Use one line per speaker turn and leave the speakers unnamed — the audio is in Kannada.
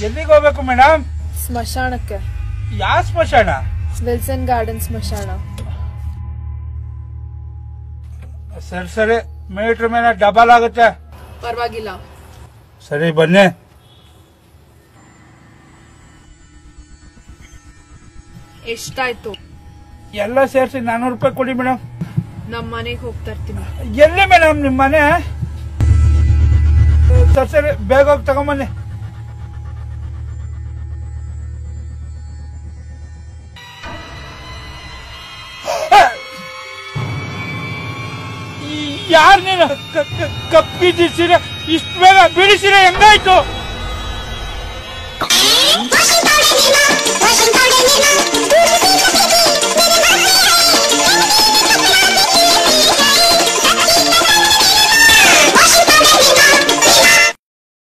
ಎಲ್ಲಿಗೆ ಹೋಗ್ಬೇಕು ಮೇಡಮ್
ಸ್ಮಶಾನಕ್ಕೆ
ಯಾವ ಸ್ಮಶಾನ
ವಿಲ್ಸನ್ ಗಾರ್ಡನ್ ಸ್ಮಶಾನ
ಸರಿ ಸರಿ ಮೀಟ್ರ್ ಮೇಲೆ ಡಬಲ್ ಆಗುತ್ತೆ
ಪರವಾಗಿಲ್ಲ
ಸರಿ ಬನ್ನಿ
ಎಷ್ಟಾಯ್ತು
ಎಲ್ಲ ಸೇರಿಸಿ ನಾನ್ನೂರು ರೂಪಾಯಿ ಕೊಡಿ ಮೇಡಮ್
ನಮ್ಮ ಮನೆಗೆ ಹೋಗ್ತಾ ಇರ್ತೀನಿ
ಎಲ್ಲಿ ಮೇಡಮ್ ನಿಮ್ಮ ಮನೆ ಸರಿ ಸರಿ ಬೇಗ ಹೋಗಿ ತಗೊಂಬನ್ನಿ ಯಾರು ನೀನು ಕ- ಕ- ಕಪ್ಪಿದ್ದ ಸೀರೆ ಇಷ್ಟು ಬೇಗ ಬಿಡಿ ಸೀರೆ ಹೆಂಗಾಯ್ತು
Washington, Washington,